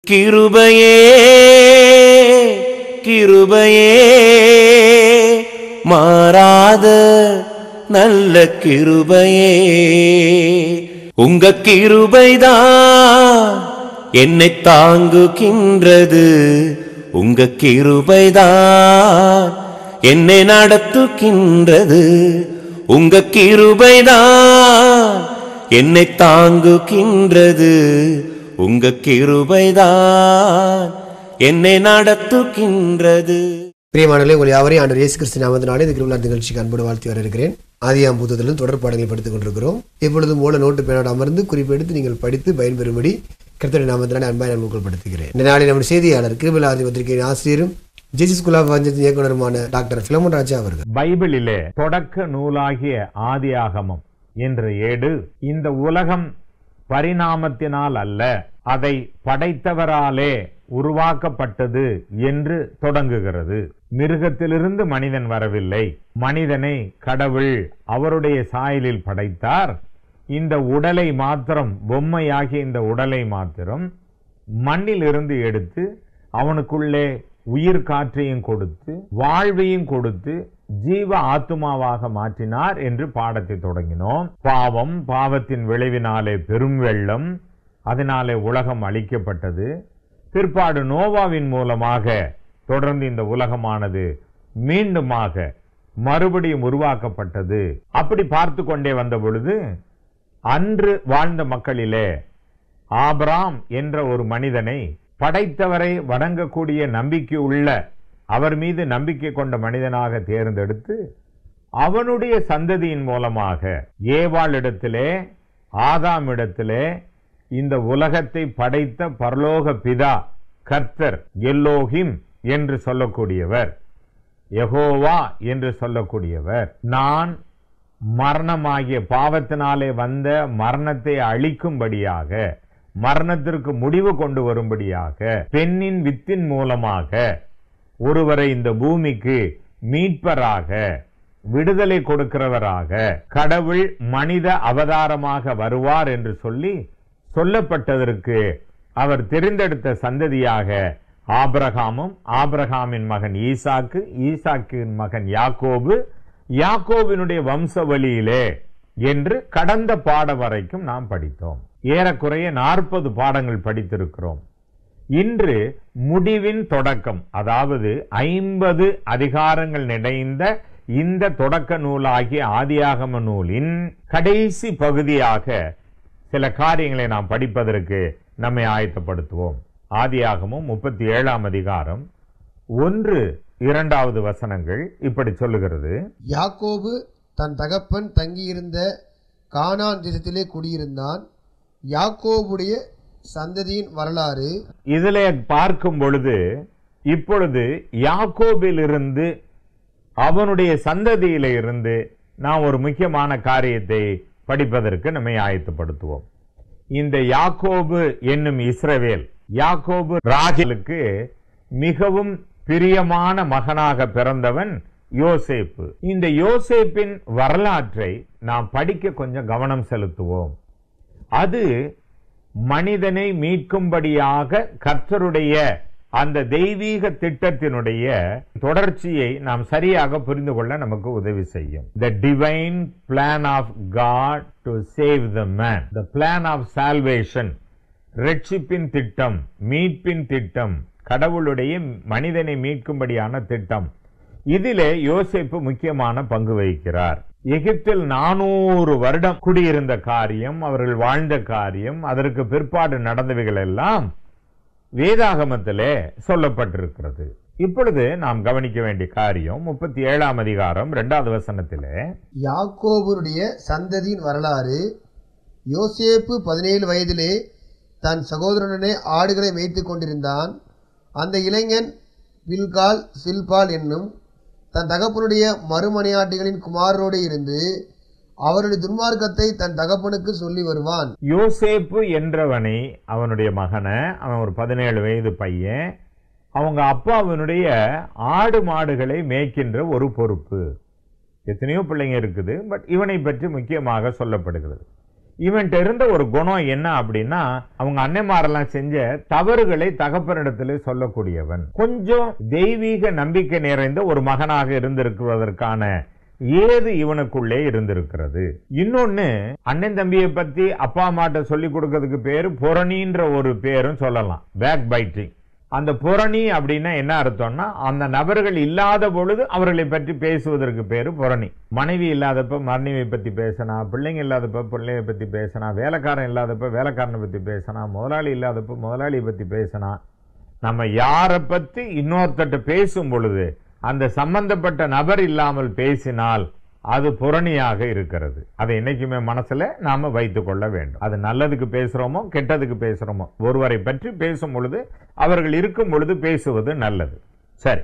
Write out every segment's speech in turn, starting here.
கிருபையே கிருபையே மாறாத நல்ல கிருபையே உங்க கிருபைதான் என்னை தாங்குகின்றது உங்க கிருபைதான் என்னை நடத்துகின்றது உங்க கிருபைதான் என்னை தாங்குகின்றது உங்க கிருபைதான் என்னை நடத்துகின்றது பிரியமானவர்களே உங்கள் யாவரையும் ஆண்டவர் இயேசு கிறிஸ்து நாமத்தினாலே இந்த கிருபலா நிகழ்ச்சிக்கு அன்போடு வாழ்த்தி வரவேற்கிறேன் ஆதியாம் புத்தகத்திலும் தொடர் பாடங்களை படித்துக் கொண்டிருக்கிறோம் எப்பொழுதும் மூல நோட்டு பேனோடு அமர்ந்து குறிப்பெடுத்து நீங்கள் படித்து பயன்பெறும்படி கர்த்தருடைய நாமத்தினாலே அன்பாய் நான் ஊக்கப்படுத்துகிறேன் இந்த நாளில் நம்முடைய செய்தியாளர் கிருபலா ஆதி பத்திரிகையின் ஆசிரியரும் ஜெசி ஸ்கூல் ஆஃப் பஞ்சாயத்து இயக்குனருமான டாக்டர் பிலமன் ராஜா அவர்கள் பைபிளிலே தொடக்க நூலாகிய ஆதியாகமம் என்ற ஏடு இந்த உலகம் பரிணாமத்தினால் அல்ல அதை படைத்தவராலே உருவாக்கப்பட்டது என்று தொடங்குகிறது மிருகத்திலிருந்து மனிதன் வரவில்லை மனிதனை கடவுள் அவருடைய சாயலில் படைத்தார் இந்த உடலை மாத்திரம் பொம்மையாகிய இந்த உடலை மாத்திரம் மண்ணில் இருந்து எடுத்து அவனுக்குள்ளே உயிர் காற்றையும் கொடுத்து வாழ்வையும் கொடுத்து ஜீவ ஆத்துமாவாக மாற்றினார் என்று பாடத்தை தொடங்கினோம் பாவம் பாவத்தின் விளைவினாலே பெரும் வெள்ளம் அதனாலே உலகம் அழிக்கப்பட்டது பிற்பாடு நோவாவின் மூலமாக தொடர்ந்து இந்த உலகமானது மீண்டுமாக மறுபடியும் உருவாக்கப்பட்டது அப்படி பார்த்து கொண்டே வந்த பொழுது அன்று வாழ்ந்த மக்களிலே ஆபிராம் என்ற ஒரு மனிதனை படைத்தவரை வணங்கக்கூடிய நம்பிக்கை உள்ள அவர் மீது நம்பிக்கை கொண்ட மனிதனாக தேர்ந்தெடுத்து அவனுடைய சந்ததியின் மூலமாக ஏவாளிடத்திலே ஆதாமிடத்திலே இந்த உலகத்தை படைத்த பரலோக பிதா கர்த்தர் எல்லோகிம் என்று சொல்லக்கூடியவர் யெகோவா என்று சொல்லக்கூடியவர் நான் மரணமாகிய பாவத்தினாலே வந்த மரணத்தை அழிக்கும்படியாக மரணத்திற்கு முடிவு கொண்டு வரும்படியாக பெண்ணின் வித்தின் மூலமாக ஒருவரை இந்த பூமிக்கு மீட்பராக விடுதலை கொடுக்கிறவராக கடவுள் மனித அவதாரமாக வருவார் என்று சொல்லி சொல்லப்பட்டதற்கு அவர் தெரிந்தெடுத்த சந்ததியாக ஆபிரகாமும் ஆபிரகாமின் மகன் ஈசாக்கு ஈசாக்கின் மகன் யாக்கோபு யாக்கோபினுடைய வம்சவழியிலே என்று கடந்த பாடம் வரைக்கும் நாம் படித்தோம் ஏறக்குறைய நாற்பது பாடங்கள் படித்திருக்கிறோம் இன்று முடிவின் தொடக்கம் அதாவது ஐம்பது அதிகாரங்கள் நிறைந்த இந்த தொடக்க நூலாகிய ஆதியாகம நூலின் கடைசி பகுதியாக சில காரியங்களை நாம் படிப்பதற்கு நம்மை ஆயத்தப்படுத்துவோம் ஆதியாகமும் முப்பத்தி ஏழாம் அதிகாரம் ஒன்று இரண்டாவது வசனங்கள் இப்படி சொல்லுகிறது யாக்கோபு தன் தகப்பன் தங்கியிருந்த கானான் தேசத்திலே குடியிருந்தான் யாக்கோபுடைய சந்ததியின் வரலாறு இதிலே பார்க்கும் பொழுது இப்பொழுது யாக்கோபிலிருந்து அவனுடைய சந்ததியில இருந்து நாம் ஒரு முக்கியமான காரியத்தை படிப்பதற்கு நம்மை ஆயத்தப்படுத்துவோம் இந்த யாக்கோபு என்னும் இஸ்ரவேல் யாக்கோபு ராஜலுக்கு மிகவும் பிரியமான மகனாக பிறந்தவன் யோசேப்பு இந்த யோசேப்பின் வரலாற்றை நாம் படிக்க கொஞ்சம் கவனம் செலுத்துவோம் அது மனிதனை மீட்கும்படியாக கர்த்தருடைய அந்த தெய்வீக திட்டத்தினுடைய தொடர்ச்சியை நாம் சரியாக புரிந்து கொள்ள நமக்கு உதவி செய்யும் the divine plan of God to save the man the plan of salvation ரட்சிப்பின் திட்டம் மீட்பின் திட்டம் கடவுளுடைய மனிதனை மீட்கும்படியான திட்டம் இதிலே யோசேப்பு முக்கியமான பங்கு வகிக்கிறார் எகிப்தில் நானூறு வருடம் குடியிருந்த காரியம் அவர்கள் வாழ்ந்த காரியம் அதற்கு பிற்பாடு நடந்தவைகள் எல்லாம் வேதாகமத்திலே சொல்லப்பட்டிருக்கிறது இப்பொழுது நாம் கவனிக்க வேண்டிய காரியம் முப்பத்தி ஏழாம் அதிகாரம் இரண்டாவது வசனத்திலே யாக்கோபுடைய சந்ததியின் வரலாறு யோசேப்பு பதினேழு வயதிலே தன் சகோதரனுடனே ஆடுகளை மேய்த்து கொண்டிருந்தான் அந்த இளைஞன் பில்கால் சில்பால் என்னும் தன் தகப்பனுடைய மறுமனையாட்டிகளின் குமாரரோடு இருந்து அவருடைய துன்மார்க்கத்தை தன் தகப்பனுக்கு சொல்லி வருவான் யோசேப்பு என்றவனை அவனுடைய மகனை அவன் ஒரு பதினேழு வயது பையன் அவங்க அப்பாவினுடைய ஆடு மாடுகளை மேய்க்கின்ற ஒரு பொறுப்பு எத்தனையோ பிள்ளைங்க இருக்குது பட் இவனை பற்றி முக்கியமாக சொல்லப்படுகிறது இவன்கிட்ட இருந்த ஒரு குணம் என்ன அப்படின்னா அவங்க அன்னைமாரெல்லாம் செஞ்ச தவறுகளை தகப்பனிடத்திலே சொல்லக்கூடியவன் கொஞ்சம் தெய்வீக நம்பிக்கை நிறைந்த ஒரு மகனாக இருந்திருக்கிறதற்கான ஏது இவனுக்குள்ளே இருந்திருக்கிறது இன்னொன்னு அண்ணன் தம்பியை பத்தி அப்பா அம்மாட்ட சொல்லி கொடுக்கறதுக்கு பேரு புறணின்ற ஒரு பேரும் சொல்லலாம் பேக் பைட்டிங் அந்த புரணி அப்படின்னா என்ன அர்த்தம்னா அந்த நபர்கள் இல்லாத பொழுது அவர்களை பற்றி பேசுவதற்கு பேரு புரணி மனைவி இல்லாதப்ப மனைவியை பத்தி பேசினா பிள்ளைங்க இல்லாதப்ப பிள்ளைய பத்தி பேசினா வேலைக்காரன் இல்லாதப்ப வேலைக்காரனை பத்தி பேசினா முதலாளி இல்லாதப்ப முதலாளியை பத்தி பேசினா நம்ம யாரை பத்தி இன்னொருத்தட்ட பேசும் பொழுது அந்த சம்பந்தப்பட்ட நபர் இல்லாமல் பேசினால் அது புறணியாக இருக்கிறது அதை என்னைக்குமே மனசுல நாம வைத்துக் கொள்ள வேண்டும் அது நல்லதுக்கு பேசுறோமோ கெட்டதுக்கு பேசுறோமோ ஒருவரை பற்றி பேசும் பொழுது அவர்கள் இருக்கும் பொழுது பேசுவது நல்லது சரி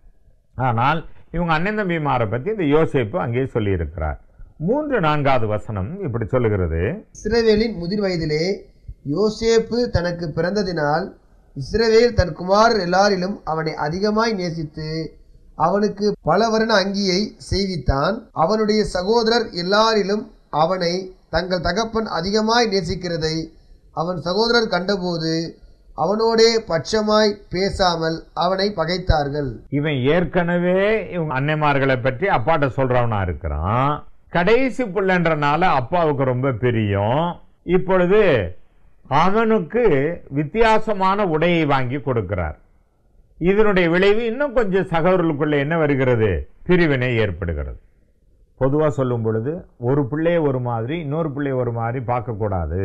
ஆனால் இவங்க அண்ணன் தம்பிமாரை பத்தி இந்த யோசேப்பு அங்கே சொல்லி இருக்கிறார் மூன்று நான்காவது வசனம் இப்படி சொல்லுகிறது இஸ்ரவேலின் முதிர் வயதிலே யோசேப்பு தனக்கு பிறந்ததினால் இஸ்ரவேல் தன் குமாரர் எல்லாரிலும் அவனை அதிகமாய் நேசித்து அவனுக்கு பல வருண அங்கியை செய்வித்தான் அவனுடைய சகோதரர் எல்லாரிலும் அவனை தங்கள் தகப்பன் அதிகமாய் நேசிக்கிறதை அவன் சகோதரர் கண்டபோது அவனோடே பட்சமாய் பேசாமல் அவனை பகைத்தார்கள் இவன் ஏற்கனவே இவங்க அன்னைமார்களை பற்றி அப்பாட்ட சொல்றவனா இருக்கிறான் கடைசி பிள்ளைன்றனால அப்பாவுக்கு ரொம்ப பிரியம் இப்பொழுது அவனுக்கு வித்தியாசமான உடையை வாங்கி கொடுக்கிறார் இதனுடைய விளைவு இன்னும் கொஞ்சம் சகோதரர்களுக்குள்ள என்ன வருகிறது பிரிவினை ஏற்படுகிறது பொதுவா சொல்லும் பொழுது ஒரு பிள்ளைய ஒரு மாதிரி இன்னொரு பிள்ளைய ஒரு மாதிரி பார்க்கக்கூடாது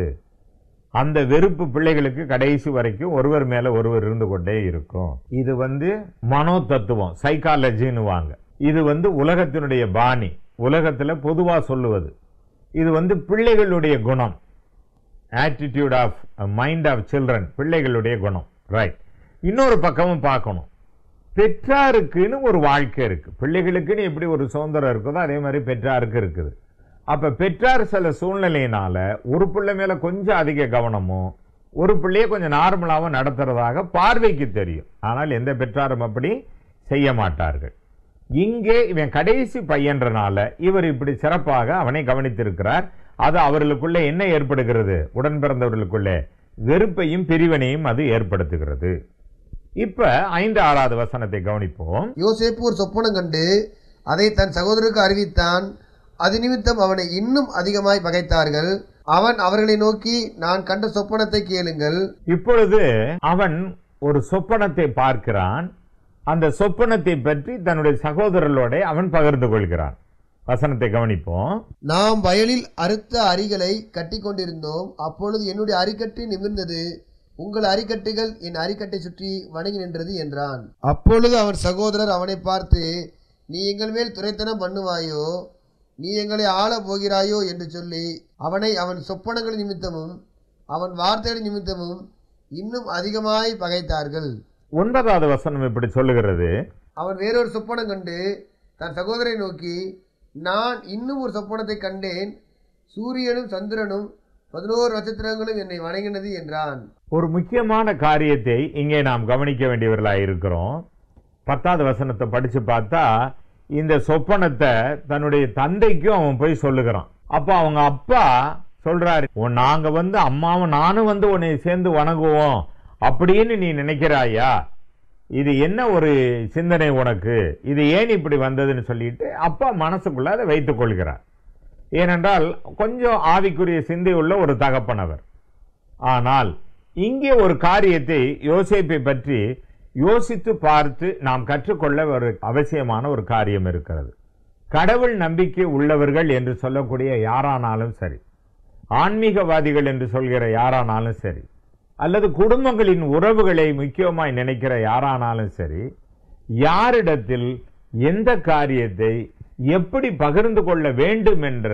அந்த வெறுப்பு பிள்ளைகளுக்கு கடைசி வரைக்கும் ஒருவர் மேல ஒருவர் இருந்து கொண்டே இருக்கும் இது வந்து மனோ தத்துவம் சைக்காலஜின்னு வாங்க இது வந்து உலகத்தினுடைய பாணி உலகத்துல பொதுவா சொல்லுவது இது வந்து பிள்ளைகளுடைய குணம் attitude of mind of children பிள்ளைகளுடைய குணம் ரைட் இன்னொரு பக்கமும் பார்க்கணும் பெற்றாருக்குன்னு ஒரு வாழ்க்கை இருக்கு பிள்ளைகளுக்குன்னு எப்படி ஒரு சுதந்திரம் இருக்குதோ அதே மாதிரி பெற்றாருக்கு இருக்குது அப்ப பெற்றார் சில சூழ்நிலையினால ஒரு பிள்ளை மேல கொஞ்சம் அதிக கவனமும் ஒரு பிள்ளைய கொஞ்சம் நார்மலாகவும் நடத்துறதாக பார்வைக்கு தெரியும் ஆனால் எந்த பெற்றாரும் அப்படி செய்ய மாட்டார்கள் இங்கே இவன் கடைசி பையன்றனால இவர் இப்படி சிறப்பாக அவனை கவனித்திருக்கிறார் அது அவர்களுக்குள்ளே என்ன ஏற்படுகிறது உடன் பிறந்தவர்களுக்குள்ளே வெறுப்பையும் பிரிவினையும் அது ஏற்படுத்துகிறது இப்ப ஐந்து ஆறாவது வசனத்தை கவனிப்போம் யோசேப்பு ஒரு சொப்பனம் கண்டு அதை தன் சகோதரருக்கு அறிவித்தான் அது நிமித்தம் அவனை இன்னும் அதிகமாய் பகைத்தார்கள் அவன் அவர்களை நோக்கி நான் கண்ட சொப்பனத்தை கேளுங்கள் இப்பொழுது அவன் ஒரு சொப்பனத்தை பார்க்கிறான் அந்த சொப்பனத்தை பற்றி தன்னுடைய சகோதரர்களோட அவன் பகிர்ந்து கொள்கிறான் வசனத்தை கவனிப்போம் நாம் வயலில் அறுத்த அரிகளை கட்டி கொண்டிருந்தோம் அப்பொழுது என்னுடைய அரிக்கட்டு நிமிர்ந்தது உங்கள் அரிக்கட்டுகள் என் அரிக்கட்டை சுற்றி வணங்கி நின்றது என்றான் அப்பொழுது அவன் சகோதரர் அவனை பார்த்து நீ எங்கள் மேல் துரைத்தனம் பண்ணுவாயோ நீ எங்களை ஆளப் போகிறாயோ என்று சொல்லி அவனை அவன் சொப்பனங்கள் நிமித்தமும் அவன் வார்த்தைகள் நிமித்தமும் இன்னும் அதிகமாய் பகைத்தார்கள் ஒன்பதாவது வசனம் இப்படி சொல்லுகிறது அவன் வேறொரு சொப்பனம் கண்டு தன் சகோதரை நோக்கி நான் இன்னும் ஒரு சொப்பனத்தை கண்டேன் சூரியனும் சந்திரனும் பதினோரு நட்சத்திரங்களும் என்னை வணங்கினது என்றான் ஒரு முக்கியமான காரியத்தை இங்கே நாம் கவனிக்க வேண்டியவர்களாக இருக்கிறோம் பத்தாவது வசனத்தை படிச்சு பார்த்தா இந்த சொப்பனத்தை தன்னுடைய தந்தைக்கும் அவன் போய் சொல்லுகிறான் அப்ப அவங்க அப்பா சொல்றாரு "உன் நாங்க வந்து அம்மாவும் நானும் வந்து உன்னை சேர்ந்து வணங்குவோம் அப்படின்னு நீ நினைக்கிறாயா இது என்ன ஒரு சிந்தனை உனக்கு இது ஏன் இப்படி வந்ததுன்னு சொல்லிட்டு அப்பா மனசுக்குள்ள அதை வைத்துக் கொள்கிறார் ஏனென்றால் கொஞ்சம் ஆவிக்குரிய சிந்தை உள்ள ஒரு தகப்பன் அவர் ஆனால் இங்கே ஒரு காரியத்தை யோசேப்பை பற்றி யோசித்து பார்த்து நாம் கற்றுக்கொள்ள ஒரு அவசியமான ஒரு காரியம் இருக்கிறது கடவுள் நம்பிக்கை உள்ளவர்கள் என்று சொல்லக்கூடிய யாரானாலும் சரி ஆன்மீகவாதிகள் என்று சொல்கிற யாரானாலும் சரி அல்லது குடும்பங்களின் உறவுகளை முக்கியமாய் நினைக்கிற யாரானாலும் சரி யாரிடத்தில் எந்த காரியத்தை எப்படி பகிர்ந்து கொள்ள வேண்டும் என்ற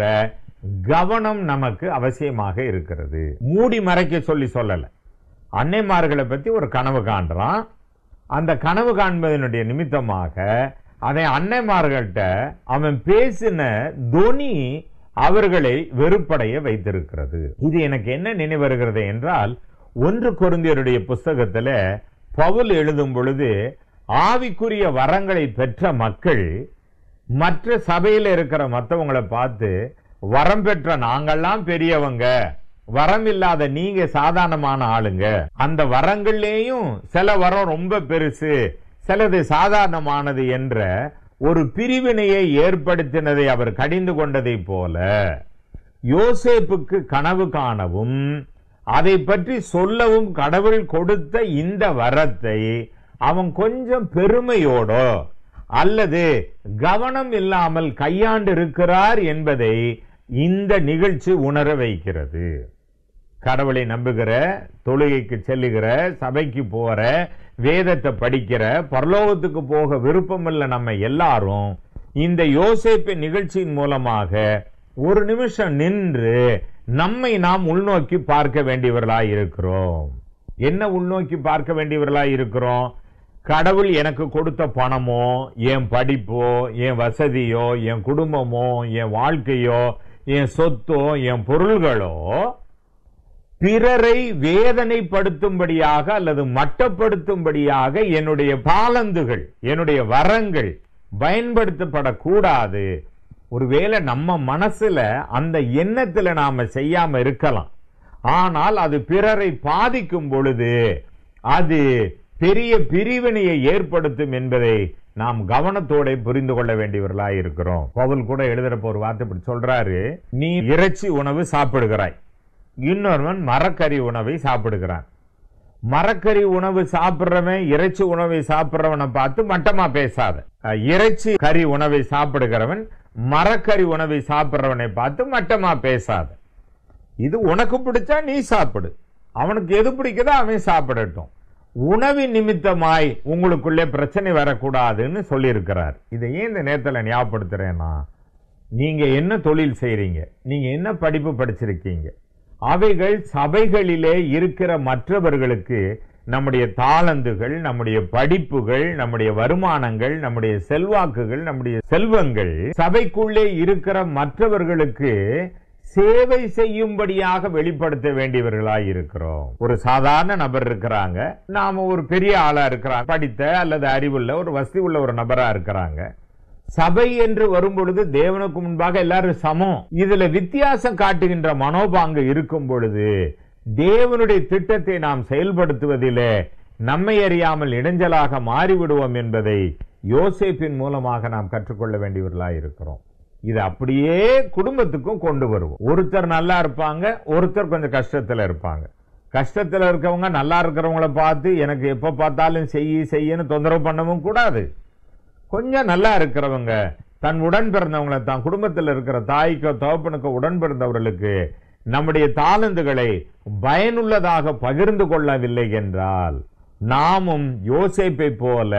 கவனம் நமக்கு அவசியமாக இருக்கிறது மூடி மறைக்க சொல்லி சொல்லல அன்னைமார்களை பத்தி ஒரு கனவு காண்றான் அந்த கனவு காண்பதனுடைய நிமித்தமாக அதை அன்னைமார்கள்ட்ட அவன் பேசின தொனி அவர்களை வெறுப்படைய வைத்திருக்கிறது இது எனக்கு என்ன நினைவருகிறது என்றால் ஒன்று கொருந்தியருடைய புஸ்தகத்துல பவுல் எழுதும் பொழுது ஆவிக்குரிய வரங்களை பெற்ற மக்கள் மற்ற சபையில் இருக்கிற மற்றவங்களை பார்த்து வரம் பெற்ற நாங்கெல்லாம் பெரியவங்க வரம் இல்லாத நீங்க சாதாரணமான ஆளுங்க அந்த வரங்கள்லேயும் சில வரம் ரொம்ப பெருசு சிலது சாதாரணமானது என்ற ஒரு பிரிவினையை ஏற்படுத்தினதை அவர் கடிந்து கொண்டதை போல யோசேப்புக்கு கனவு காணவும் அதை பற்றி சொல்லவும் கடவுள் கொடுத்த இந்த வரத்தை அவன் கொஞ்சம் பெருமையோடோ அல்லது கவனம் இல்லாமல் கையாண்டு இருக்கிறார் என்பதை இந்த நிகழ்ச்சி உணர வைக்கிறது கடவுளை நம்புகிற தொழுகைக்கு செல்லுகிற சபைக்கு போற வேதத்தை படிக்கிற பரலோகத்துக்கு போக விருப்பமில்ல நம்ம எல்லாரும் இந்த யோசேப்பின் நிகழ்ச்சியின் மூலமாக ஒரு நிமிஷம் நின்று நம்மை நாம் உள்நோக்கி பார்க்க வேண்டியவர்களாய் இருக்கிறோம் என்ன உள்நோக்கி பார்க்க வேண்டியவர்களாய் இருக்கிறோம் கடவுள் எனக்கு கொடுத்த பணமோ என் படிப்போ என் வசதியோ என் குடும்பமோ என் வாழ்க்கையோ என் சொத்தோ என் பொருள்களோ பிறரை வேதனைப்படுத்தும்படியாக அல்லது மட்டப்படுத்தும்படியாக என்னுடைய பாலந்துகள் என்னுடைய வரங்கள் பயன்படுத்தப்படக்கூடாது ஒருவேளை நம்ம மனசுல அந்த எண்ணத்துல நாம செய்யாம இருக்கலாம் ஆனால் அது பிறரை பாதிக்கும் பொழுது அது பெரிய பிரிவினையை ஏற்படுத்தும் என்பதை நாம் கவனத்தோட புரிந்து கொள்ள வேண்டியவர்களாய் இருக்கிறோம் பவுல் கூட எழுதுறப்ப ஒரு வார்த்தை இப்படி சொல்றாரு நீ இறைச்சி உணவு சாப்பிடுகிறாய் இன்னொருவன் மரக்கறி உணவை சாப்பிடுகிறான் மரக்கறி உணவு சாப்பிடுறவன் இறைச்சி உணவை சாப்பிடுறவனை பார்த்து மட்டமா பேசாத அஹ், இறைச்சி கறி உணவை சாப்பிடுகிறவன் மரக்கறி உணவை சாப்பிடுறவனை பார்த்து மட்டமா பேசாத இது உனக்கு பிடிச்சா நீ சாப்பிடு அவனுக்கு எது பிடிக்குதோ அவன் சாப்பிடட்டும் உணவின் நிமித்தமாய் உங்களுக்குள்ளே பிரச்சனை வரக்கூடாதுன்னு சொல்லியிருக்கிறார் இதை ஏன் இந்த நேரத்தில் ஞாபகப்படுத்துறேன்னா நீங்க என்ன தொழில் செய்றீங்க நீங்க என்ன படிப்பு படிச்சிருக்கீங்க அவைகள் சபைகளிலே இருக்கிற மற்றவர்களுக்கு நம்முடைய தாளந்துகள் நம்முடைய படிப்புகள் நம்முடைய வருமானங்கள் நம்முடைய செல்வாக்குகள் நம்முடைய செல்வங்கள் சபைக்குள்ளே இருக்கிற மற்றவர்களுக்கு சேவை செய்யும்படியாக வெளிப்படுத்த வேண்டியவர்களாய் இருக்கிறோம் ஒரு சாதாரண நபர் இருக்கிறாங்க நாம ஒரு பெரிய ஆளா இருக்கிறாங்க படித்த அல்லது அறிவுள்ள ஒரு வசதி உள்ள ஒரு நபரா இருக்கிறாங்க சபை என்று வரும்பொழுது தேவனுக்கு முன்பாக எல்லாரும் சமம் இதுல வித்தியாசம் காட்டுகின்ற மனோபாங்கு இருக்கும் பொழுது தேவனுடைய திட்டத்தை நாம் செயல்படுத்துவதிலே நம்மை அறியாமல் இடைஞ்சலாக மாறிவிடுவோம் என்பதை யோசேப்பின் மூலமாக நாம் கற்றுக்கொள்ள வேண்டியவர்களாய் இருக்கிறோம் இது அப்படியே குடும்பத்துக்கும் கொண்டு வருவோம் ஒருத்தர் நல்லா இருப்பாங்க ஒருத்தர் கொஞ்சம் கஷ்டத்துல இருப்பாங்க கஷ்டத்துல இருக்கவங்க நல்லா இருக்கிறவங்கள பார்த்து எனக்கு எப்ப பார்த்தாலும் செய்யி செய்யன்னு தொந்தரவு பண்ணவும் கூடாது கொஞ்சம் நல்லா இருக்கிறவங்க தன் உடன் பிறந்தவங்களை தான் குடும்பத்தில் இருக்கிற தாய்க்கோ தகப்பனுக்கோ உடன் பிறந்தவர்களுக்கு நம்முடைய தாளந்துகளை பயனுள்ளதாக பகிர்ந்து கொள்ளவில்லை என்றால் நாமும் யோசேப்பை போல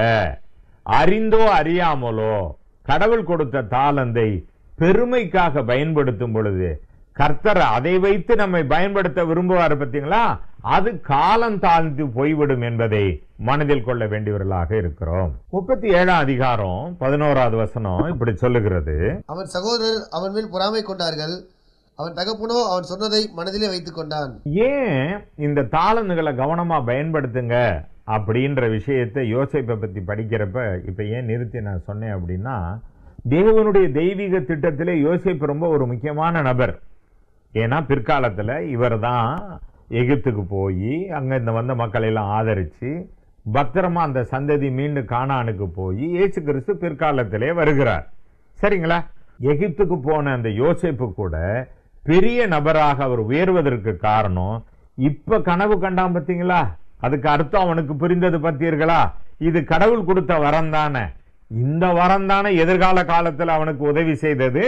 அறிந்தோ அறியாமலோ கடவுள் கொடுத்த தாளந்தை பெருமைக்காக பயன்படுத்தும் பொழுது கர்த்தர் அதை வைத்து நம்மை பயன்படுத்த விரும்புவார் பார்த்தீங்களா அது காலம் தாழ்ந்து போய்விடும் என்பதை மனதில் கொள்ள வேண்டியவர்களாக இருக்கிறோம் முப்பத்தி ஏழாம் அதிகாரம் பதினோராவது வசனம் இப்படி சொல்லுகிறது அவன் சகோதரர் அவன் மேல் பொறாமை கொண்டார்கள் அவன் தகப்பனோ அவன் சொன்னதை மனதிலே வைத்துக் கொண்டான் ஏன் இந்த தாளந்துகளை கவனமா பயன்படுத்துங்க அப்படின்ற விஷயத்தை யோசிப்பை பத்தி படிக்கிறப்ப இப்ப ஏன் நிறுத்தி நான் சொன்னேன் அப்படின்னா தேவனுடைய தெய்வீக திட்டத்திலே யோசிப்பு ரொம்ப ஒரு முக்கியமான நபர் ஏன்னா பிற்காலத்துல இவர் தான் எகிப்துக்கு போய் அங்க இந்த வந்த மக்களை எல்லாம் ஆதரிச்சு பத்திரமா அந்த சந்ததி மீண்டும் கானானுக்கு போய் இயேசு கிறிஸ்து பிற்காலத்திலே வருகிறார் சரிங்களா எகிப்துக்கு போன அந்த யோசேப்பு கூட பெரிய நபராக அவர் உயர்வதற்கு காரணம் இப்ப கனவு கண்டான் பார்த்தீங்களா அதுக்கு அர்த்தம் அவனுக்கு புரிந்தது பார்த்தீர்களா இது கடவுள் கொடுத்த வரம் தானே இந்த வரம் தானே எதிர்கால காலத்தில் அவனுக்கு உதவி செய்தது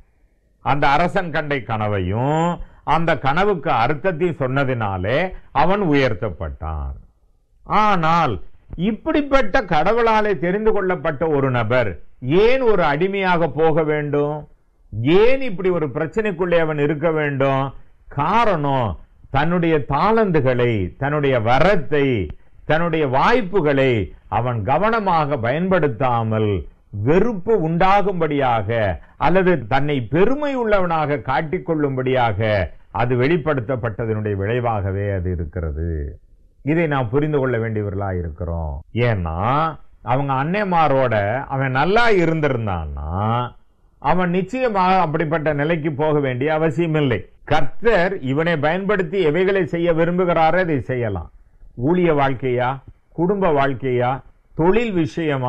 அந்த அரசன் கண்டை கனவையும் அந்த கனவுக்கு அர்த்தத்தையும் சொன்னதினாலே அவன் உயர்த்தப்பட்டான் ஆனால் இப்படிப்பட்ட கடவுளாலே தெரிந்து கொள்ளப்பட்ட ஒரு நபர் ஏன் ஒரு அடிமையாக போக வேண்டும் ஏன் இப்படி ஒரு பிரச்சனைக்குள்ளே அவன் இருக்க வேண்டும் காரணம் தன்னுடைய தாளந்துகளை தன்னுடைய வரத்தை தன்னுடைய வாய்ப்புகளை அவன் கவனமாக பயன்படுத்தாமல் வெறுப்பு உண்டாகும்படியாக அல்லது தன்னை பெருமை உள்ளவனாக காட்டிக்கொள்ளும்படியாக அது வெளிப்படுத்தப்பட்டதனுடைய விளைவாகவே அது இருக்கிறது இதை நாம் புரிந்து கொள்ள வேண்டியவர்களா இருக்கிறோம் ஏன்னா அவங்க அன்னைமாரோட அவன் நல்லா இருந்திருந்தான்னா அவன் நிச்சயமாக அப்படிப்பட்ட நிலைக்கு போக வேண்டிய அவசியமில்லை கர்த்தர் இவனை பயன்படுத்தி எவைகளை செய்ய விரும்புகிறாரோ அதை செய்யலாம் ஊழிய வாழ்க்கையா குடும்ப வாழ்க்கையா தொழில் விஷயமா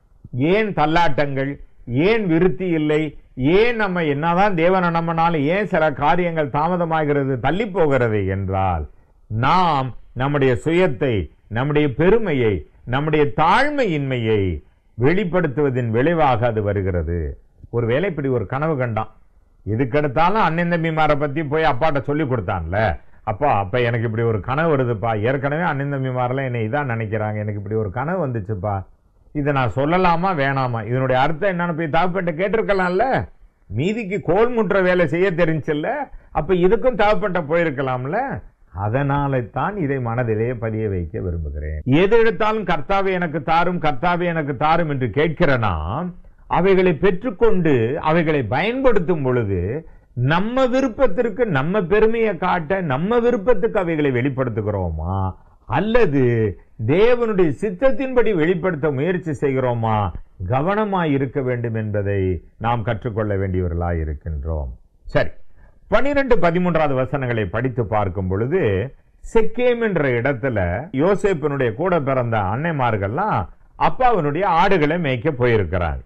ஏன் தள்ளாட்டங்கள் ஏன் விருத்தி இல்லை ஏன் நம்ம என்னதான் தேவனை நம்பினாலும் ஏன் சில காரியங்கள் தாமதமாகிறது தள்ளி போகிறது என்றால் நாம் நம்முடைய சுயத்தை நம்முடைய பெருமையை நம்முடைய தாழ்மையின்மையை வெளிப்படுத்துவதின் விளைவாக அது வருகிறது ஒருவேளை இப்படி ஒரு கனவு கண்டான் எதுக்கெடுத்தாலும் அண்ணன் தம்பிமாரை பத்தி போய் அப்பாட்ட சொல்லி கொடுத்தான்ல அப்பா அப்ப எனக்கு இப்படி ஒரு கனவு வருதுப்பா ஏற்கனவே அண்ணன் தம்பிமாரெல்லாம் என்னை இதான் நினைக்கிறாங்க எனக்கு இப்படி ஒரு கனவு வந்துச்சுப்பா இதை நான் சொல்லலாமா வேணாமா இதனுடைய அர்த்தம் என்னன்னு போய் தாப்பட்ட கேட்டிருக்கலாம்ல மீதிக்கு கோல் முற்ற வேலை செய்ய தெரிஞ்சுல்ல அப்ப இதுக்கும் தாப்பட்ட போயிருக்கலாம்ல அதனால தான் இதை மனதிலே பதிய வைக்க விரும்புகிறேன் எது எடுத்தாலும் கர்த்தாவே எனக்கு தாரும் கர்த்தாவே எனக்கு தாரும் என்று கேட்கிற நாம் அவைகளை பெற்றுக்கொண்டு அவைகளை பயன்படுத்தும் பொழுது நம்ம விருப்பத்திற்கு நம்ம பெருமையை காட்ட நம்ம விருப்பத்துக்கு அவைகளை வெளிப்படுத்துகிறோமா அல்லது தேவனுடைய சித்தத்தின்படி வெளிப்படுத்த முயற்சி செய்கிறோமா கவனமாய் இருக்க வேண்டும் என்பதை நாம் கற்றுக்கொள்ள வேண்டியவர்களாய் இருக்கின்றோம் சரி பனிரெண்டு பதிமூன்றாவது வசனங்களை படித்து பார்க்கும் பொழுது செக்கேம் என்ற இடத்துல யோசேப்பினுடைய கூட பிறந்த அன்னைமார்கள்லாம் அப்பாவினுடைய ஆடுகளை மேய்க்க போயிருக்கிறாங்க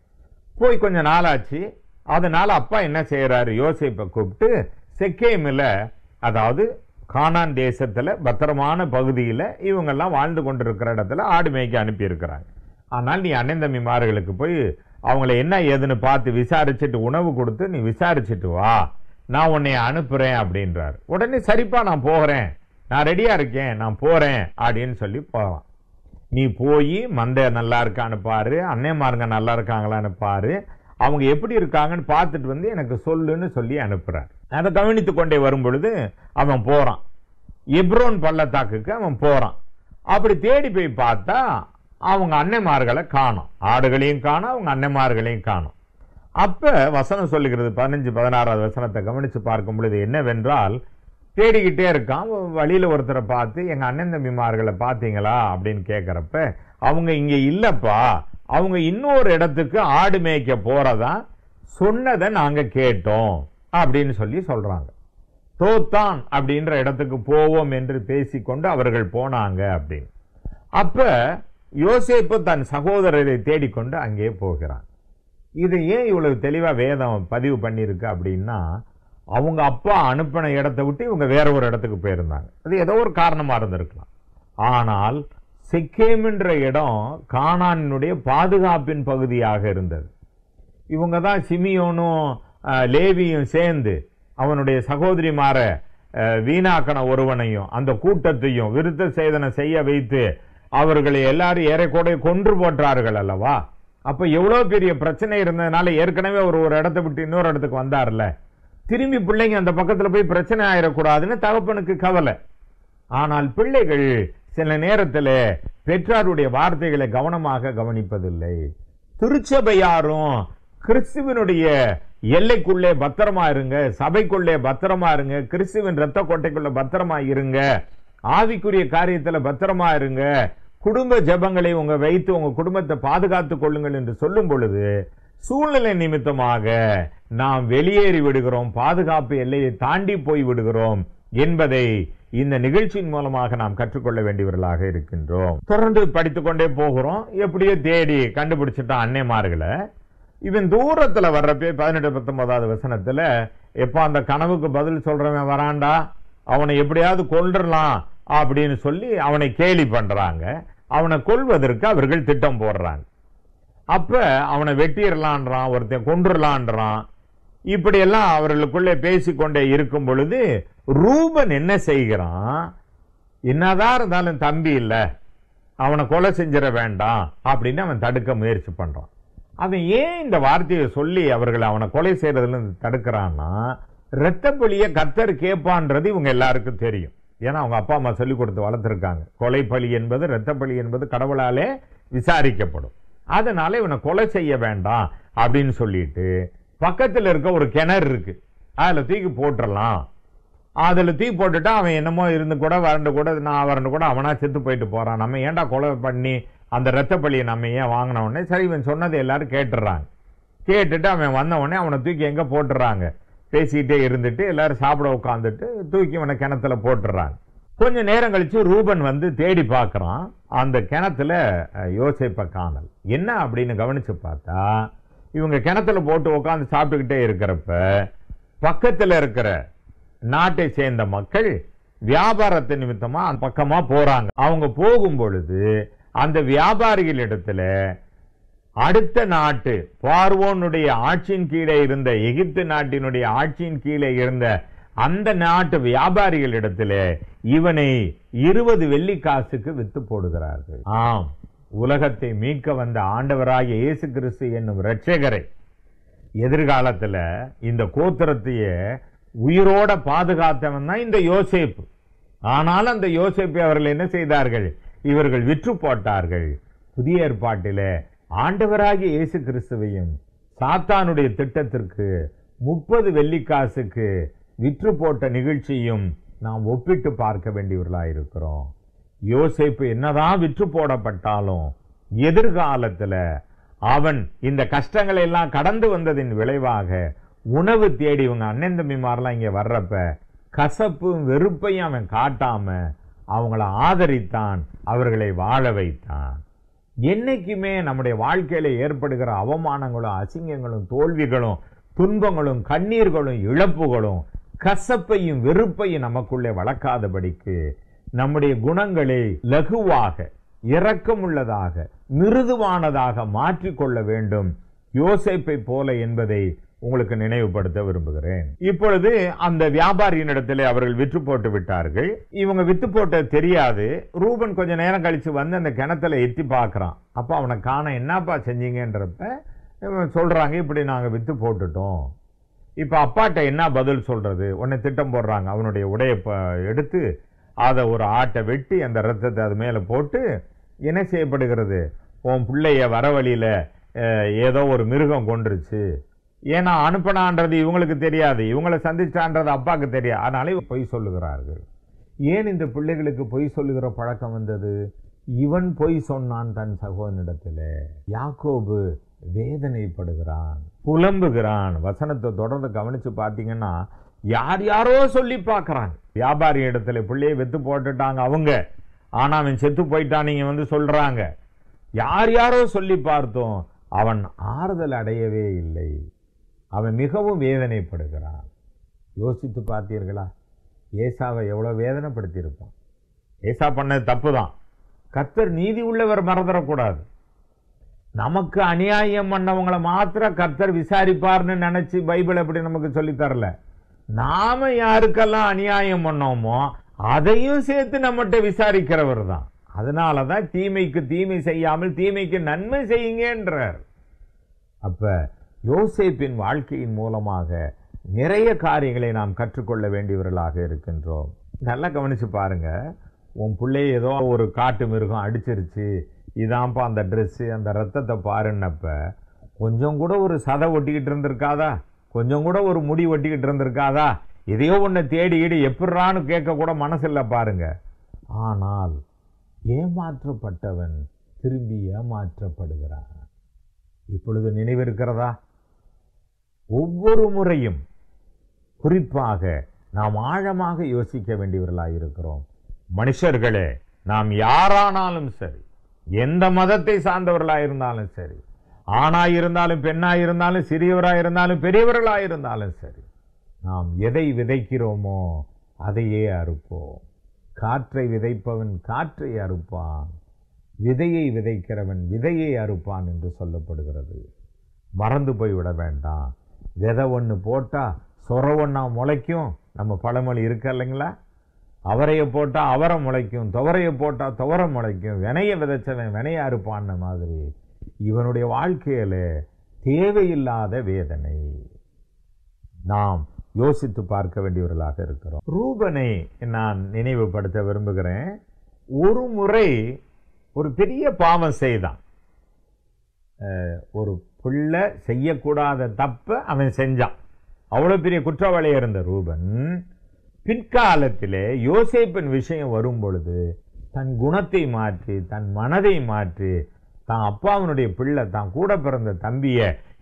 போய் கொஞ்ச நாளாச்சு அதனால அப்பா என்ன செய்யறாரு யோசேப்பை கூப்பிட்டு செக்கேமில் அதாவது கானான் தேசத்துல பத்திரமான பகுதியில இவங்கெல்லாம் வாழ்ந்து கொண்டிருக்கிற இடத்துல ஆடு மேய்க்க அனுப்பியிருக்கிறாங்க ஆனால் நீ அண்ணன் தம்பிமார்களுக்கு போய் அவங்கள என்ன ஏதுன்னு பார்த்து விசாரிச்சுட்டு உணவு கொடுத்து நீ விசாரிச்சுட்டு வா நான் உன்னை அனுப்புறேன் அப்படின்றாரு உடனே சரிப்பா நான் போகிறேன் நான் ரெடியா இருக்கேன் நான் போறேன் அப்படின்னு சொல்லி போவான் நீ போய் மந்தை நல்லா இருக்கான்னு பாரு அன்னைமாருங்க நல்லா இருக்காங்களான்னு பாரு அவங்க எப்படி இருக்காங்கன்னு பார்த்துட்டு வந்து எனக்கு சொல்லுன்னு சொல்லி அனுப்புறார் அதை கவனித்து கொண்டே வரும் பொழுது அவன் போறான் எப்ரோன் பள்ளத்தாக்குக்கு அவன் போறான் அப்படி தேடி போய் பார்த்தா அவங்க அன்னைமார்களை காணும் ஆடுகளையும் காணும் அவங்க அன்னைமார்களையும் காணும் அப்ப வசனம் சொல்லுகிறது பதினஞ்சு பதினாறாவது வசனத்தை கவனிச்சு பார்க்கும் பொழுது என்னவென்றால் தேடிக்கிட்டே இருக்கான் வழியில ஒருத்தரை பார்த்து எங்க அண்ணன் தம்பிமார்களை பார்த்தீங்களா அப்படின்னு கேட்கறப்ப அவங்க இங்க இல்லப்பா அவங்க இன்னொரு இடத்துக்கு ஆடு மேய்க்க போறதா சொன்னதை நாங்க கேட்டோம் அப்படின்னு சொல்லி சொல்றாங்க தோத்தான் அப்படின்ற இடத்துக்கு போவோம் என்று பேசிக்கொண்டு அவர்கள் போனாங்க அப்படின்னு அப்ப யோசேப்பு தன் சகோதரரை தேடிக்கொண்டு அங்கே போகிறான் இது ஏன் இவ்வளவு தெளிவா வேதம் பதிவு பண்ணியிருக்கு அப்படின்னா அவங்க அப்பா அனுப்பின இடத்தை விட்டு இவங்க வேற ஒரு இடத்துக்கு போயிருந்தாங்க அது ஏதோ ஒரு காரணமா இருந்திருக்கலாம் ஆனால் செக்கேம்ன்ற இடம் கானானினுடைய பாதுகாப்பின் பகுதியாக இருந்தது இவங்க தான் சிமியோனும் அஹ், லேவியும் சேர்ந்து அவனுடைய சகோதரிமார அஹ், வீணாக்கன ஒருவனையும் அந்த கூட்டத்தையும் விருத்த சேதனை செய்ய வைத்து அவர்களை எல்லாரும் ஏறக்கூட கொன்று போட்டார்கள் அல்லவா அப்ப எவ்வளவு பெரிய பிரச்சனை இருந்ததுனால ஏற்கனவே ஒரு ஒரு இடத்தை விட்டு இன்னொரு இடத்துக்கு வந்தார்ல திரும்பி பிள்ளைங்க அந்த பக்கத்துல போய் பிரச்சனை ஆயிடக்கூடாதுன்னு தகப்பனுக்கு கவலை ஆனால் பிள்ளைகள் சில நேரத்தில் பெற்றாருடைய வார்த்தைகளை கவனமாக கவனிப்பதில்லை திருச்சபையாரும் கிறிஸ்துவனுடைய எல்லைக்குள்ளே பத்திரமா இருங்க சபைக்குள்ளே பத்திரமா இருங்க கிறிஸ்துவின் ரத்த கோட்டைக்குள்ள பத்திரமா இருங்க ஆவிக்குரிய காரியத்துல பத்திரமா இருங்க குடும்ப ஜெபங்களை உங்க வைத்து உங்க குடும்பத்தை பாதுகாத்துக் கொள்ளுங்கள் என்று சொல்லும் பொழுது சூழ்நிலை நிமித்தமாக நாம் வெளியேறி விடுகிறோம் பாதுகாப்பு எல்லையை தாண்டி போய் விடுகிறோம் என்பதை இந்த நிகழ்ச்சியின் மூலமாக நாம் கற்றுக்கொள்ள வேண்டியவர்களாக இருக்கின்றோம் தொடர்ந்து படித்துக் கொண்டே போகிறோம் எப்படியோ தேடி கண்டுபிடிச்சிட்டான் அன்னைமார்களை இவன் தூரத்துல வர்றப்பே பதினெட்டு பத்தொன்பதாவது வசனத்துல எப்ப அந்த கனவுக்கு பதில் சொல்றவன் வரான்டா அவனை எப்படியாவது கொன்றலாம் அப்படின்னு சொல்லி அவனை கேலி பண்றாங்க அவனை கொல்வதற்கு அவர்கள் திட்டம் போடுறாங்க அப்ப அவனை வெட்டிடலான்றான் ஒருத்தன் கொன்றுலான்றான் இப்படி எல்லாம் அவர்களுக்குள்ளே பேசிக்கொண்டே இருக்கும் பொழுது ரூபன் என்ன செய்கிறான் என்னதான் இருந்தாலும் தம்பி இல்ல அவனை கொலை செஞ்சிட வேண்டாம் அப்படின்னு அவன் தடுக்க முயற்சி பண்றான் அவன் ஏன் இந்த வார்த்தையை சொல்லி அவர்களை அவனை கொலை செய்யறதுல இருந்து தடுக்கிறான்னா இரத்த பலியை கத்தர் கேட்பான்றது இவங்க எல்லாருக்கும் தெரியும் ஏன்னா அவங்க அப்பா அம்மா சொல்லி கொடுத்து வளர்த்துருக்காங்க கொலை பலி என்பது இரத்த பலி என்பது கடவுளாலே விசாரிக்கப்படும் அதனால இவனை கொலை செய்ய வேண்டாம் அப்படின்னு சொல்லிட்டு பக்கத்துல இருக்க ஒரு கிணறு இருக்கு அதுல தூக்கி போட்டுறலாம் அதுல தூக்கி போட்டுட்டா அவன் என்னமோ இருந்து கூட வறண்டு கூட நான் வறண்டு கூட அவனா செத்து போயிட்டு போறான் நம்ம ஏன்டா கொலை பண்ணி அந்த இரத்த பலியை நம்ம ஏன் வாங்கின உடனே சரி இவன் சொன்னதை எல்லாரும் கேட்டுறாங்க கேட்டுட்டு அவன் வந்த உடனே அவனை தூக்கி எங்க போட்டுறாங்க பேசிக்கிட்டே இருந்துட்டு எல்லாரும் சாப்பிட உட்காந்துட்டு தூக்கி அவனை கிணத்துல போட்டுறாங்க கொஞ்ச நேரம் கழிச்சு ரூபன் வந்து தேடி பார்க்கறான் அந்த கிணத்துல அஹ், யோசேப்பை காணல் என்ன அப்படின்னு கவனிச்சு பார்த்தா இவங்க கிணத்துல போட்டு உட்காந்து சாப்பிட்டுக்கிட்டே இருக்கிறப்ப பக்கத்துல இருக்கிற நாட்டை சேர்ந்த மக்கள் வியாபாரத்து நிமித்தமா அந்த பக்கமா போறாங்க அவங்க போகும் பொழுது அந்த வியாபாரிகள் இடத்துல அடுத்த நாட்டு பார்வோனுடைய ஆட்சியின் கீழே இருந்த எகிப்து நாட்டினுடைய ஆட்சியின் கீழே இருந்த அந்த நாட்டு வியாபாரிகளிடத்துல இவனை இருபது வெள்ளி காசுக்கு வித்து போடுகிறார்கள் ஆம் உலகத்தை மீட்க வந்த ஆண்டவராகிய இயேசு கிறிஸ்து என்னும் இரட்சகரை எதிர்காலத்துல இந்த கோத்திரத்தையே உயிரோட பாதுகாத்தவன் தான் இந்த யோசேப்பு ஆனால் அந்த யோசேப்பை அவர்கள் என்ன செய்தார்கள் இவர்கள் விற்று போட்டார்கள் புதிய ஏற்பாட்டிலே ஆண்டவராகிய இயேசு கிறிஸ்துவையும் சாத்தானுடைய திட்டத்திற்கு முப்பது வெள்ளிக்காசுக்கு விற்று போட்ட நிகழ்ச்சியும் நாம் ஒப்பிட்டு பார்க்க வேண்டியவர்களாக இருக்கிறோம் யோசேப்பு என்னதான் விற்று போடப்பட்டாலும் எதிர்காலத்துல அவன் இந்த கஷ்டங்களை எல்லாம் கடந்து வந்ததின் விளைவாக உணவு தேடி இவங்க அண்ணன் தம்பிமாரெல்லாம் இங்க வர்றப்ப கசப்பும் வெறுப்பையும் அவன் காட்டாம அவங்கள ஆதரித்தான் அவர்களை வாழ வைத்தான் என்னைக்குமே நம்முடைய வாழ்க்கையில ஏற்படுகிற அவமானங்களும் அசிங்கங்களும் தோல்விகளும் துன்பங்களும் கண்ணீர்களும் இழப்புகளும் கசப்பையும் வெறுப்பையும் நமக்குள்ளே வளர்க்காதபடிக்கு நம்முடைய குணங்களை லகுவாக இரக்கமுள்ளதாக மிருதுவானதாக மாற்றிக்கொள்ள வேண்டும் யோசேப்பை போல என்பதை உங்களுக்கு நினைவுபடுத்த விரும்புகிறேன் இப்பொழுது அந்த வியாபாரியினிடத்திலே அவர்கள் விற்று போட்டு விட்டார்கள் இவங்க வித்து போட்டது தெரியாது ரூபன் கொஞ்ச நேரம் கழிச்சு வந்து அந்த கிணத்துல எத்தி பார்க்கறான் அப்ப அவனை காண என்னப்பா செஞ்சீங்கன்றப்ப இவன் சொல்றாங்க இப்படி நாங்க வித்து போட்டுட்டோம் இப்ப அப்பாட்ட என்ன பதில் சொல்றது உன்னை திட்டம் போடுறாங்க அவனுடைய உடைய எடுத்து அதை ஒரு ஆட்டை வெட்டி அந்த ரத்தத்தை அது மேல போட்டு என்ன செய்யப்படுகிறது உன் பிள்ளைய வர வழியில அஹ், ஏதோ ஒரு மிருகம் கொன்றுச்சு ஏன்னா அனுப்பினான்றது இவங்களுக்கு தெரியாது இவங்களை சந்திச்சான்றது அப்பாக்கு தெரியாது அதனால இவங்க பொய் சொல்லுகிறார்கள் ஏன் இந்த பிள்ளைகளுக்கு பொய் சொல்லுகிற பழக்கம் வந்தது இவன் பொய் சொன்னான் தன் சகோதரனிடத்திலே யாக்கோபு வேதனைப்படுகிறான் புலம்புகிறான் வசனத்தை தொடர்ந்து கவனிச்சு பார்த்தீங்கன்னா யார் யாரோ சொல்லி பார்க்கறாங்க வியாபாரி இடத்துல பிள்ளையை வித்து போட்டுட்டாங்க அவங்க ஆனா அவன் செத்து போயிட்டான் நீங்க வந்து சொல்றாங்க யார் யாரோ சொல்லி பார்த்தோம் அவன் ஆறுதல் அடையவே இல்லை அவன் மிகவும் வேதனைப்படுகிறான் யோசித்து பார்த்தீர்களா ஏசாவை எவ்வளவு வேதனைப்படுத்தியிருப்பான் ஏசா பண்ணது தப்பு தான் கர்த்தர் நீதி உள்ளவர் மறந்துடக்கூடாது நமக்கு அநியாயம் பண்ணவங்களை மாத்திரம் கர்த்தர் விசாரிப்பார்னு நினைச்சு பைபிள் எப்படி நமக்கு சொல்லித் தரல நாம யாருக்கெல்லாம் அநியாயம் பண்ணோமோ அதையும் சேர்த்து நம்மகிட்ட விசாரிக்கிறவர் தான் அதனாலதான் தீமைக்கு தீமை செய்யாமல் தீமைக்கு நன்மை செய்யுங்கன்றார் அப்ப யோசேப்பின் வாழ்க்கையின் மூலமாக நிறைய காரியங்களை நாம் கற்றுக்கொள்ள வேண்டியவர்களாக இருக்கின்றோம் நல்லா கவனிச்சு பாருங்க உன் பிள்ளைய ஏதோ ஒரு காட்டு மிருகம் அடிச்சிருச்சு இதான்ப்பா அந்த Dress அந்த ரத்தத்தை பாருன்னப்ப கொஞ்சம் கூட ஒரு சதை ஒட்டிக்கிட்டு இருந்திருக்காதா கொஞ்சம் கூட ஒரு முடி ஒட்டிக்கிட்டு இருந்திருக்காதா எதையோ ஒன்று தேடி ஈடு எப்படிறான்னு கேட்க கூட மனசில்ல பாருங்க ஆனால் ஏமாற்றப்பட்டவன் திரும்பி ஏமாற்றப்படுகிறான் இப்பொழுது நினைவிருக்கிறதா ஒவ்வொரு முறையும் குறிப்பாக நாம் ஆழமாக யோசிக்க வேண்டியவர்களாக இருக்கிறோம் மனுஷர்களே நாம் யாரானாலும் சரி எந்த மதத்தை சார்ந்தவர்களாக இருந்தாலும் சரி ஆணாய் இருந்தாலும் பெண்ணாய் இருந்தாலும் சிறியவராய் இருந்தாலும் பெரியவர்களாய் இருந்தாலும் சரி நாம் எதை விதைக்கிறோமோ அதையே அறுப்போம் காற்றை விதைப்பவன் காற்றை அறுப்பான் விதையை விதைக்கிறவன் விதையை அறுப்பான் என்று சொல்லப்படுகிறது மறந்து போய் விட வேண்டாம் விதை ஒன்று போட்டால் சொர ஒன்றா முளைக்கும் நம்ம பழமொழி இருக்கு இல்லைங்களா அவரையை போட்டால் அவரை முளைக்கும் துவரையை போட்டால் துவரை முளைக்கும் வினைய விதைச்சவன் வினைய அறுப்பான்னு மாதிரி இவனுடைய வாழ்க்கையில தேவையில்லாத வேதனை நாம் யோசித்து பார்க்க வேண்டியவர்களாக இருக்கிறோம் ரூபனை நான் நினைவுபடுத்த விரும்புகிறேன் ஒரு முறை ஒரு பெரிய பாவம் செய்தான் அஹ், ஒரு பிள்ளை செய்யக்கூடாத தப்ப அவன் செஞ்சான் அவ்வளவு பெரிய குற்றவாளி இருந்த ரூபன் பிற்காலத்திலே யோசேப்பின் விஷயம் வரும் பொழுது தன் குணத்தை மாற்றி தன் மனதை மாற்றி தான் அப்பாவனுடைய பிள்ளை தான் கூட பிறந்த தம்பிய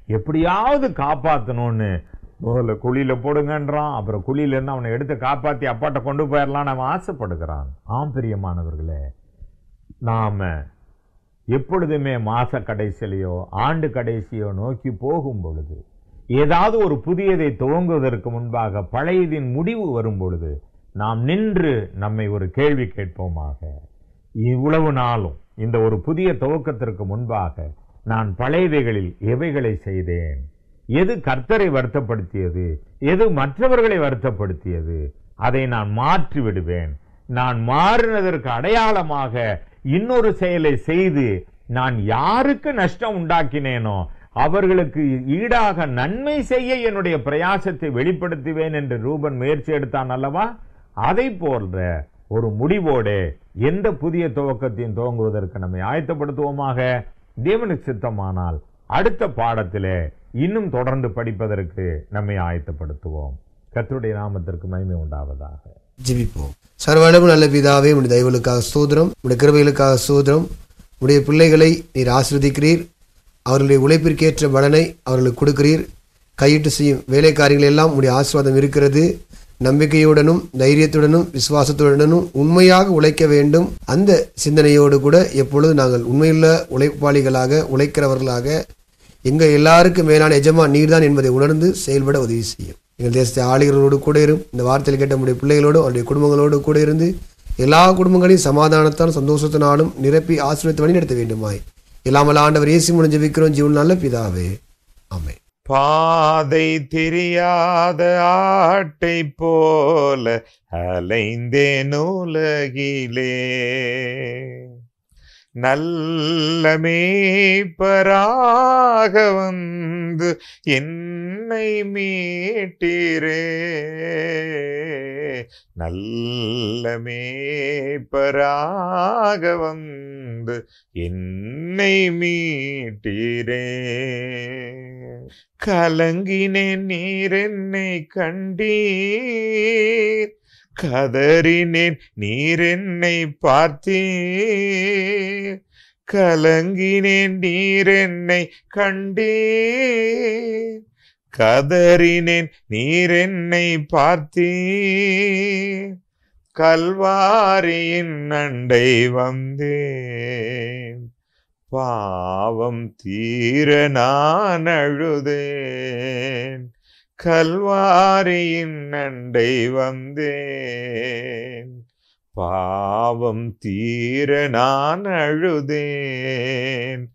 எப்படியாவது காப்பாற்றணும்னு முதல்ல குழியில போடுங்கன்றான் அப்புறம் குழியில இருந்து அவனை எடுத்து காப்பாத்தி அப்பாட்ட கொண்டு போயிடலாம் அவன் ஆசைப்படுகிறான் ஆம் பிரியமானவர்களே நாம எப்பொழுதுமே மாச கடைசியிலையோ ஆண்டு கடைசியோ நோக்கி போகும் பொழுது ஏதாவது ஒரு புதியதை துவங்குவதற்கு முன்பாக பழையதின் முடிவு வரும் பொழுது நாம் நின்று நம்மை ஒரு கேள்வி கேட்போமாக இவ்வளவு நாளும் இந்த ஒரு புதிய துவக்கத்திற்கு முன்பாக நான் பழையவைகளில் எவைகளை செய்தேன் எது கர்த்தரை வருத்தப்படுத்தியது எது மற்றவர்களை வருத்தப்படுத்தியது அதை நான் மாற்றி விடுவேன் நான் மாறினதற்கு அடையாளமாக இன்னொரு செயலை செய்து நான் யாருக்கு நஷ்டம் உண்டாக்கினேனோ அவர்களுக்கு ஈடாக நன்மை செய்ய என்னுடைய பிரயாசத்தை வெளிப்படுத்துவேன் என்று ரூபன் முயற்சி எடுத்தான் அல்லவா அதை போன்ற ஒரு முடிவோடு எந்த புதிய துவக்கத்தையும் துவங்குவதற்கு நம்மை ஆயத்தப்படுத்துவோமாக தேவனுக்கு சித்தமானால் அடுத்த பாடத்திலே இன்னும் தொடர்ந்து படிப்பதற்கு நம்மை ஆயத்தப்படுத்துவோம் கர்த்தருடைய நாமத்திற்கு மகிமை உண்டாவதாக ஜெபிப்போம் சர்வளவு நல்ல பிதாவே உடைய தயவுகளுக்காக சோதரம் உடைய கிருபைகளுக்காக சோதரம் உடைய பிள்ளைகளை நீர் ஆசிர்வதிக்கிறீர் அவர்களுடைய உழைப்பிற்கேற்ற பலனை அவர்களுக்கு கொடுக்கிறீர் கையிட்டு செய்யும் வேலைக்காரிகள் எல்லாம் உடைய ஆசீர்வாதம் இருக்கிறது நம்பிக்கையுடனும் தைரியத்துடனும் விசுவாசத்துடனும் உண்மையாக உழைக்க வேண்டும் அந்த சிந்தனையோடு கூட எப்பொழுது நாங்கள் உண்மையுள்ள உழைப்பாளிகளாக உழைக்கிறவர்களாக எங்க எல்லாருக்கும் மேலான எஜமான் நீர்தான் என்பதை உணர்ந்து செயல்பட உதவி செய்யும் எங்கள் தேசத்தை ஆளுகிறவர்களோடு கூட இரும் இந்த வார்த்தையில் கேட்ட நம்முடைய பிள்ளைகளோடு அவருடைய குடும்பங்களோடு கூட இருந்து எல்லா குடும்பங்களையும் சமாதானத்தால் சந்தோஷத்தினாலும் நிரப்பி ஆசீர்வதித்து வழி நடத்த வேண்டுமாய் இல்லாமல் ஆண்டவர் இயேசு முடிஞ்சு ஜெபிக்கிறோம் ஜீவன் நல்ல பிதாவே ஆமென் பாதை தெரியாத ஆட்டை போல அலைந்தேன் உலகிலே நல்ல மேய்ப்பராக வந்து என்னை மீட்டீரே நல்ல மேய்ப்பராக வந்து என்னை மீட்டீரே கலங்கினேன் நீர் என்னை கண்டீர் கதறினேன் நீர் என்னை பார்த்தீர் கலங்கினேன் நீர் என்னை கண்டீர் கதறினேன் நீர் என்னை பார்த்தீர் கல்வாரியின் அண்டை வந்தேன் பாவம் தீர நான் அழுதேன் கல்வாரியின் அண்டை வந்தேன் பாவம் தீர நான் அழுதேன்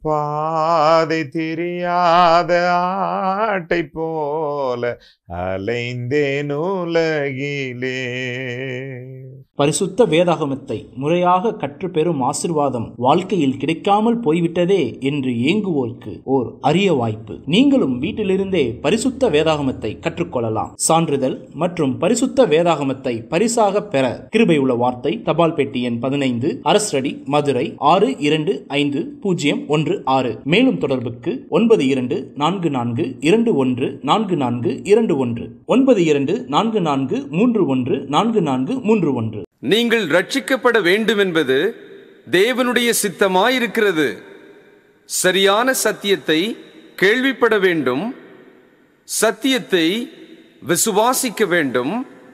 பாதை தெரியாத ஆட்டை போல அலைந்தேன் உலகிலே பரிசுத்த வேதாகமத்தை முறையாக கற்றுப்பெறும் ஆசிர்வாதம் வாழ்க்கையில் கிடைக்காமல் போய்விட்டதே என்று ஏங்குவோருக்கு ஓர் அரிய வாய்ப்பு நீங்களும் வீட்டிலிருந்தே பரிசுத்த வேதாகமத்தை கற்றுக்கொள்ளலாம் சான்றிதழ் மற்றும் பரிசுத்த வேதாகமத்தை பரிசாக பெற கிருபை உள்ள வார்த்தை தபால் பெட்டி எண் பதினைந்து அரசடி மதுரை ஆறு இரண்டு ஐந்து பூஜ்ஜியம் ஒன்று ஆறு மேலும் தொடர்புக்கு ஒன்பது இரண்டு நான்கு நான்கு இரண்டு ஒன்று நான்கு நான்கு இரண்டு ஒன்று ஒன்பது இரண்டு நான்கு நான்கு மூன்று ஒன்று நான்கு நான்கு மூன்று ஒன்று நீங்கள் ரட்சிக்கப்பட வேண்டுமென்பது தேவனுடைய சித்தமாயிருக்கிறது சரியான சத்தியத்தை கேள்விப்பட வேண்டும் சத்தியத்தை விசுவாசிக்க வேண்டும்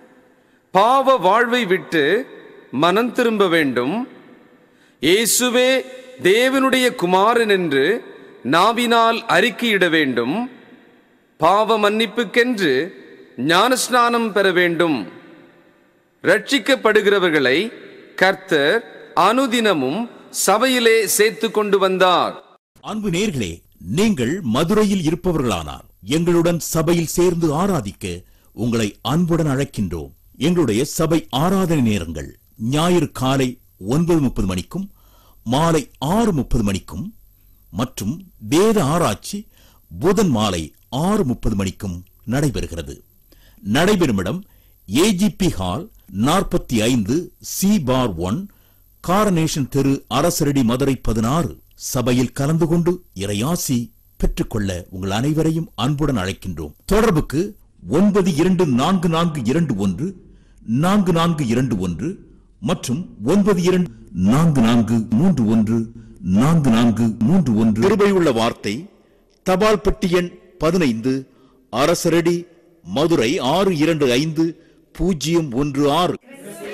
பாவ வாழ்வை விட்டு மனம் திரும்ப வேண்டும் இயேசுவே தேவனுடைய குமாரன் என்று நாவினால் அறிக்கையிட வேண்டும் பாவ மன்னிப்புக்கென்று ஞானஸ்நானம் பெற வேண்டும் ரட்சிக்கப்படுகிறவர்களை கர்த்தர் அனுதினமும் சபையிலே சேர்த்து கொண்டு வந்தார் அன்பு நேர்களே நீங்கள் மதுரையில் இருப்பவர்களானால் எங்களுடன் சபையில் சேர்ந்து ஆராதிக்க உங்களை அன்புடன் அழைக்கின்றோம் எங்களுடைய சபை ஆராதனை நேரங்கள் ஞாயிறு காலை ஒன்பது முப்பது மணிக்கும் மாலை ஆறு முப்பது மணிக்கும் மற்றும் வேத ஆராய்ச்சி புதன் மாலை ஆறு முப்பது மணிக்கும் நடைபெறுகிறது நடைபெறும் இடம் ஏஜிபி ஹால் நாற்பத்தி ஐந்து சி பார் ஒன் காரனேஷன் தெரு அரசரடி மதுரை பதினாறு சபையில் கலந்து கொண்டு இறையாசி பெற்றுக்கொள்ள உங்கள் அனைவரையும் அன்புடன் அழைக்கின்றோம் தொடர்புக்கு ஒன்பது இரண்டு நான்கு நான்கு இரண்டு ஒன்று நான்கு நான்கு இரண்டு ஒன்று மற்றும் ஒன்பது இரண்டு நான்கு நான்கு மூன்று ஒன்று நான்கு நான்கு மூன்று ஒன்று கிருபையுள்ள வார்த்தை தபால் பெட்டி எண் பதினைந்து அரசரடி மதுரை ஆறு இரண்டு ஐந்து பூஜ்ஜியம் ஒன்று ஆறு